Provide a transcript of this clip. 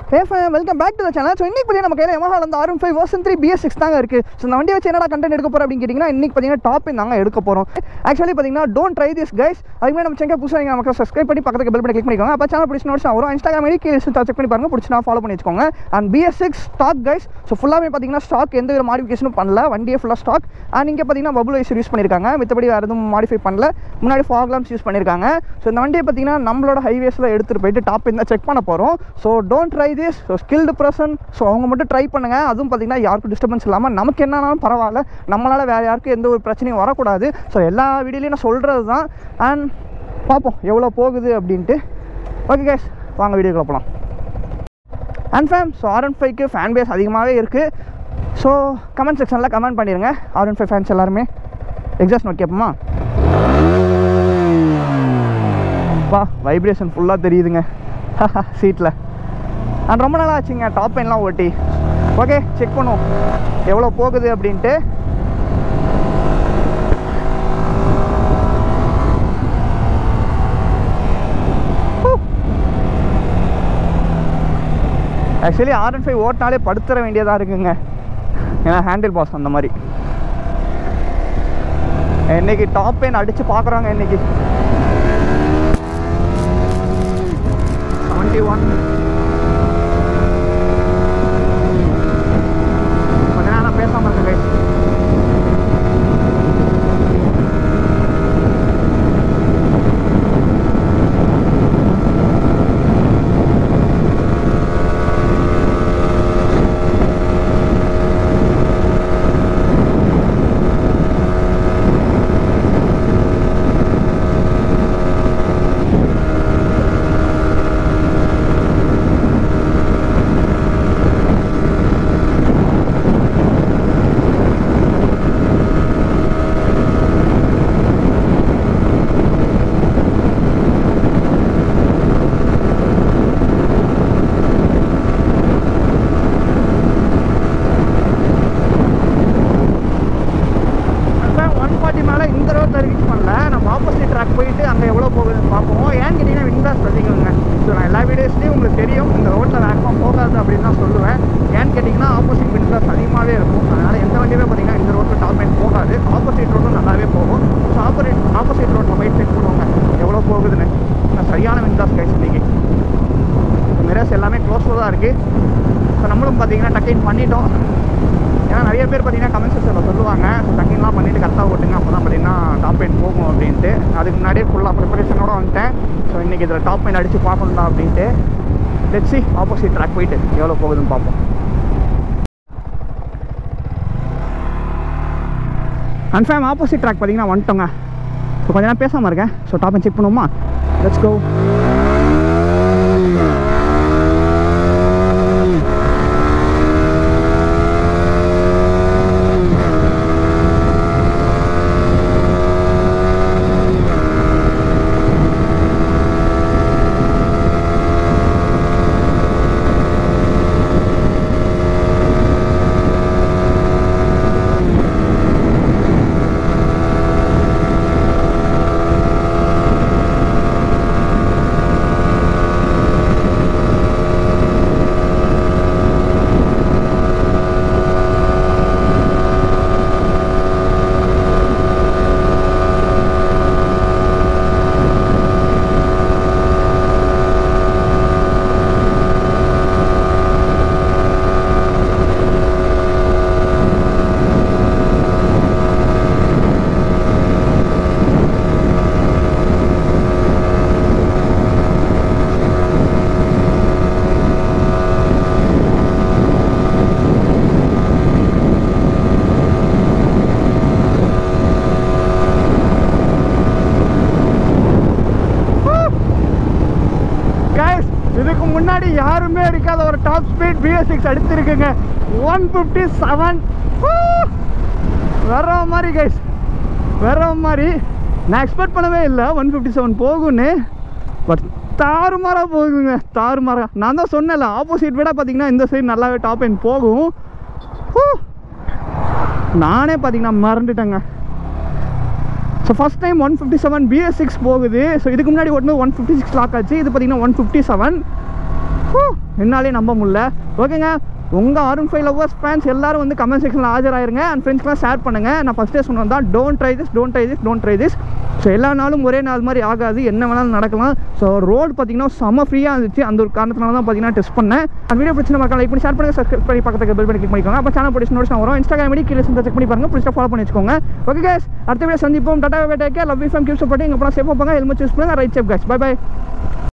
Hey fam welcome back to the channel so இன்னைக்கு பார்த்தீங்கன்னா நம்ம கையில் Yamaha அந்த R five version three BS six தாங்க இருக்குது ஸோ இந்த வண்டியை வச்சு என்னடா கண்டென்ட் எடுக்க போகிறோம் அப்படின்னு கேட்டிங்கன்னா இன்னைக்கு பார்த்தீங்கன்னா டாப் தாங்க எடுக்க போகிறோம் ஆக்சுவலி பார்த்தீங்கன்னா டோன்ட் ட்ரை திஸ் கைஸ் அதுக்கு நம்ம சேனல் புதுசாக நீங்கள் நமக்கு சப்ஸ்கிரைப் பண்ணி பக்கத்துக்கு பெல் பண்ணி கிளிக் பண்ணிக்கோங்க அப்போ சேனல் பிடிச்சி நோட்ஸ் வரும் இன்ஸ்டாகிராம் ஐடி கீழே செக் பண்ணி பாருங்க பிடிச்சி ஃபாலோ பண்ணி வச்சுக்கோங்க and BS six stock guys so ஃபுல்லாகவே பார்த்தீங்கன்னா ஸ்டாக் எந்த வித மாடிஃபிகேஷனும் பண்ணல வண்டியே ஃபுல்லாக ஸ்டாக் அண்ட் இங்கே பார்த்தீங்கன்னா பபுள் வைஸ் யூஸ் பண்ணியிருக்காங்க மித்தபடி வேறு எதுவும் மாடிஃபை பண்ணல முன்னாடி ஃபாக் லாம்ஸ் யூஸ் பண்ணியிருக்காங்க ஸோ இந்த வண்டியை பார்த்தீங்கன்னா நம்மளோட ஹைவேஸில் எடுத்துகிட்டு போயிட்டு டாப் இந்த செக் பண்ண போகிறோம் so don't try this so skilled person so அவங்க மட்டும் ட்ரை பண்ணுங்கள் அதுவும் பார்த்தீங்கன்னா யாருக்கும் டிஸ்டர்பன்ஸ் இல்லாமல் நமக்கு என்னன்னாலும் பரவாயில்ல நம்மளால் வேறு யாருக்கும் எந்த ஒரு பிரச்சனையும் வரக்கூடாது ஸோ எல்லா வீடியோலையும் நான் சொல்கிறது தான் அண்ட் பார்ப்போம் எவ்வளோ போகுது அப்படின்ட்டு ஓகே கேஸ் வாங்க வீடியோக்குள்ள போகலாம் and fam so R one ஃபைவ்க்கு ஃபேன் பேஸ் அதிகமாகவே இருக்குது ஸோ கமெண்ட் செக்ஷனில் கமெண்ட் பண்ணிடுங்க ஆர் ஒன் ஃபைவ் ஃபேன்ஸ் எல்லாருமே எக்ஸாஸ்ட் நோட் கேட்போமா அப்பா வைப்ரேஷன் ஃபுல்லாக தெரியுதுங்க சீட்டில் அண்ட் ரொம்ப நாளாக ஆச்சுங்க டாப் பெயின்லாம் ஓட்டி ஓகே செக் பண்ணுவோம் எவ்வளோ போகுது அப்படின்ட்டு ஆக்சுவலி ஆர் அண்ட் ஃபைவ் ஓட்டினாலே படுத்துற வேண்டியதாக இருக்குங்க ஏன்னா ஹேண்டில் பாஸ் அந்த மாதிரி இன்னைக்கு டாப் பெயின் அடித்து பார்க்குறாங்க இன்னைக்கு செவன்ட்டி ஒன் கொஞ்ச நேரம் பேசாமல் இருக்கு guys. ஒன் ஃபார்ட்டி மேலே இந்த ரோட்டில் ரீச் பண்ணல நம்ம ஆப்போசிட் ட்ராக் போயிட்டு அங்கே எவ்வளோ போகுதுன்னு பார்ப்போம் ஏன்னு கேட்டிங்கன்னா வின்டாஸ் அதிகங்க ஸோ நான் எல்லா வீடியோஸ்லையும் உங்களுக்கு தெரியும் இந்த ரோட்டில் வேகமாக போகாது அப்படின்னு தான் சொல்லுவேன் ஏன்னு கேட்டிங்கன்னா ஆப்போசிட் வின்டாஸ் அதிகமாகவே இருக்கும் அதனால் எந்த வண்டியுமே பார்த்தீங்கன்னா இந்த ரோட்டில் டாப் மைண்ட் போகாது ஆப்போசிட் ரோட்டும் நல்லாவே போகும் ஸோ ஆப்போசிட் ஆப்போசிட் ரோட்டில் போயிட்டு செக் பண்ணுவாங்க எவ்வளோ போகுதுன்னு நான் சரியான வின்டாஸ் கைஸ் இன்னைக்கு மிரர்ஸ் எல்லாமே க்ளோஸில் தான் இருக்குது ஸோ நம்மளும் பார்த்தீங்கன்னா டக்கின் பண்ணிட்டோம் ஏன்னா நிறைய பேர் பார்த்தீங்கன்னா கமெண்ட் செக்ஷனில் சொல்லுவாங்க ஸோ டக்கிங்லாம் பண்ணிவிட்டு கரெக்டாக ஓட்டுங்க அப்போ தான் பார்த்தீங்கன்னா டாப் பெயின் போகும் அப்படின்ட்டு அதுக்கு முன்னாடியே ஃபுல்லாக ப்ரிப்பரேஷனோட வந்துட்டேன் ஸோ இன்றைக்கி இதில் டாப் பெயின் அடித்து பார்க்கணும்டா அப்படின்ட்டு லெட்ஸி ஆப்போசிட் ட்ராக் போயிட்டு எவ்வளோ போகுதுன்னு பார்ப்போம் கன்ஃபார்ம் ஆப்போசிட் ட்ராக் பார்த்தீங்கன்னா வந்துட்டோங்க ஸோ கொஞ்ச நேரம் பேசாமல் இருக்கேன் ஸோ டாப் செக் பண்ணுவோமா லெட்ஸ் கோ கைஸ் இதுக்கு முன்னாடி யாருமே அடிக்காத ஒரு டாப் ஸ்பீட் பிஎஸ் சிக்ஸ் அடிச்சிருக்குங்க ஒன் ஃபிஃப்டி செவன் வேற மாதிரி கைஸ் வேற மாதிரி நான் எக்ஸ்பெக்ட் பண்ணவே இல்லை ஒன் ஃபிஃப்டி செவன் போகும்னு பட் தாறுமாறாக போகுதுங்க தாறுமாறா நான் தான் சொன்னேன்ல ஆப்போசிட் விட பார்த்தீங்கன்னா இந்த சைடு நல்லாவே டாப் எண்ட் போகும் ஹூ. நானே பார்த்தீங்கன்னா மறந்துட்டேங்க so first time one fifty seven BS six போகுது ஸோ இதுக்கு முன்னாடி ஓட்டுனது ஒன் ஃபிஃப்டி சிக்ஸ் லாக் ஆச்சு இது பார்த்தீங்கன்னா ஒன் ஃபிஃப்டி செவன் ஹூ, என்னாலே நம்ப முடியல ஓகேங்க உங்கள் R one five lovers fans எல்லாரும் வந்து கமெண்ட் செக்ஷனில் ஆஜராயிருங்க அண்ட் ஃப்ரெண்ட்ஸ்க்குலாம் ஷேர் பண்ணுங்கள் நான் ஃபஸ்ட்டே சொன்னது தான் don't try this don't try this don't try this so எல்லா நாளும் ஒரே நாள் மாதிரி ஆகாது என்ன வேணாலும் நடக்கலாம் ஸோ ரோடு பார்த்தீங்கன்னா செம ஃப்ரீயாக இருந்துச்சு அந்த ஒரு காரணத்தினால தான் பார்த்தீங்கன்னா டெஸ்ட் பண்ணேன் அந்த வீடியோ பிடிச்சி நம்ம லைக் பண்ணி ஷேர் பண்ணுங்க சப்ஸ்கிரைப் பண்ணி பக்கத்துக்கு பெல் பண்ணி click பண்ணிக்கோங்க அப்போ சேனல் பிடிச்சி நோட்ஸ் வரும் இன்ஸ்டாகிராம் ஐடி கீழே செக் பண்ணி பாருங்க பிடிச்சா ஃபாலோ பண்ணி வச்சுக்கோங்க ஓகே கேஸ் அடுத்த வீடியோ சந்திப்போம் டாடா வேட்டேக்கே love you fam keep supporting அப்புறம் சேஃபாக போங்க ஹெல்மெட் சூஸ் பண்ணுங்க ride safe guys bye by